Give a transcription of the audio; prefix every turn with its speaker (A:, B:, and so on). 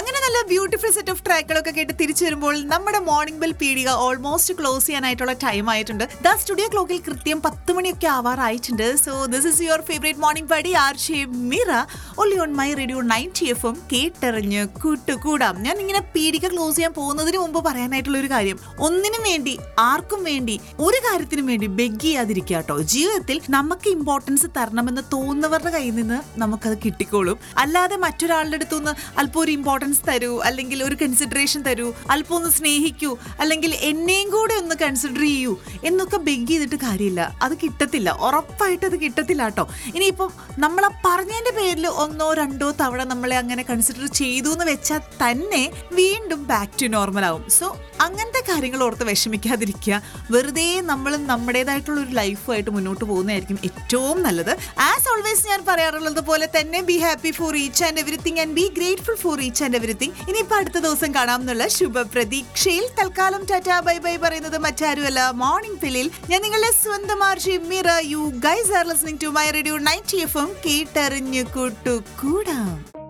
A: അങ്ങനെ നല്ല beautiful set of ട്രാക്കുകളൊക്കെ കേട്ട് തിരിച്ചു വരുമ്പോൾ നമ്മുടെ മോർണിംഗ് ബെൽ പീടിക ഓൾമോസ്റ്റ് ക്ലോസ് ചെയ്യാനായിട്ടുള്ള ടൈം ആയിട്ടുണ്ട് ദ സ്റ്റുഡിയോ ക്ലോക്കിൽ കൃത്യം പത്ത് മണിയൊക്കെ ആവാറായിട്ടുണ്ട് so this is your favourite morning പടി ആർ ഷേ മിറ ഒല്ലി on my radio ninety F M കേട്ടെറിഞ്ഞ് കൂട്ടുകൂടാം ഞാൻ ഇങ്ങനെ പീടിക ക്ലോസ് ചെയ്യാൻ പോകുന്നതിന് മുമ്പ് പറയാനായിട്ടുള്ള ഒരു കാര്യം ഒന്നിനും വേണ്ടി ആർക്കും വേണ്ടി ഒരു കാര്യത്തിനും വേണ്ടി ബെഗ് ചെയ്യാതിരിക്കുക കേട്ടോ ജീവിതത്തിൽ നമുക്ക് ഇമ്പോർട്ടൻസ് തരണമെന്ന് തോന്നുന്നവരുടെ കയ്യിൽ നിന്ന് നമുക്കത് കിട്ടിക്കോളും അല്ലാതെ മറ്റൊരാളുടെ അടുത്തുനിന്ന് അല്പം ഒരു ഇമ്പോർട്ടൻസ് തരൂ അല്ലെങ്കിൽ ഒരു കൺസിഡറേഷൻ തരൂ അല്പം ഒന്ന് സ്നേഹിക്കൂ അല്ലെങ്കിൽ എന്നെയും കൂടെ ഒന്ന് കൺസിഡർ ചെയ്യൂ എന്നൊക്കെ ബെഗ് ചെയ്തിട്ട് കാര്യമില്ല അത് കിട്ടത്തില്ല ഉറപ്പായിട്ട് അത് കിട്ടത്തില്ല കേട്ടോ ഇനിയിപ്പം നമ്മൾ ആ പറഞ്ഞതിന്റെ പേരിൽ ഒന്നോ രണ്ടോ തവണ നമ്മളെ അങ്ങനെ കൺസിഡർ ചെയ്തു എന്ന് വെച്ചാൽ തന്നെ വീണ്ടും ബാക്ക് ടു നോർമൽ ആവും സോ അങ്ങനത്തെ കാര്യങ്ങൾ ഓർത്ത് വിഷമിക്കാതിരിക്കുക വെറുതെ നമ്മൾ നമ്മുടേതായിട്ടുള്ള ഒരു ലൈഫുമായിട്ട് മുന്നോട്ട് പോകുന്നതായിരിക്കും ഏറ്റവും നല്ലത് ആസ് ഓൾവേസ് ഞാൻ പറയാറുള്ളത് പോലെ തന്നെ be happy for each and everything and be grateful for each and everything ഇനിയിപ്പോൾ അടുത്ത ദിവസം കാണാം എന്നുള്ള ശുഭപ്രതീക്ഷയിൽ തൽക്കാലം ടാറ്റ ബൈ ബൈ പറയുന്നത് മറ്റാരുമല്ല മോർണിംഗ് പില്ലിൽ ഞാൻ നിങ്ങളുടെ സ്വന്തം Arshi Mira you guys are listening to my radio ninety F M കേട്ടറിഞ്ഞു കൂട്ടു കൂടാം